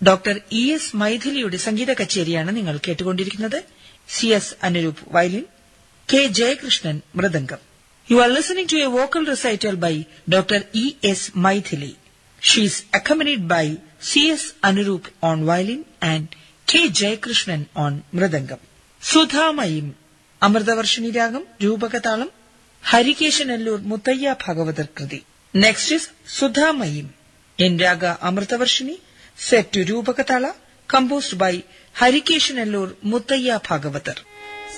Doctor E S മൈഥിലിയുടെ സംഗീത കച്ചേരിയാണ് നിങ്ങൾ കേട്ടുകൊണ്ടിരിക്കുന്നത് C S Anuroop violin K Jayakrishnan mridangam you are listening to a vocal recital by doctor E S Mythili she is accompanied by C S Anuroop on violin and K Jayakrishnan on mridangam Sudhamayi Amritavarshini രാഗം രൂപകതാളം ഹരികേശനല്ലൂർ മുത്തയ്യ ഭാഗവതർ കൃതി next is Sudhamayi in raga Amritavarshini set to Rupaka tala composed by Harikeshanallur Muttaya Bhagavatar.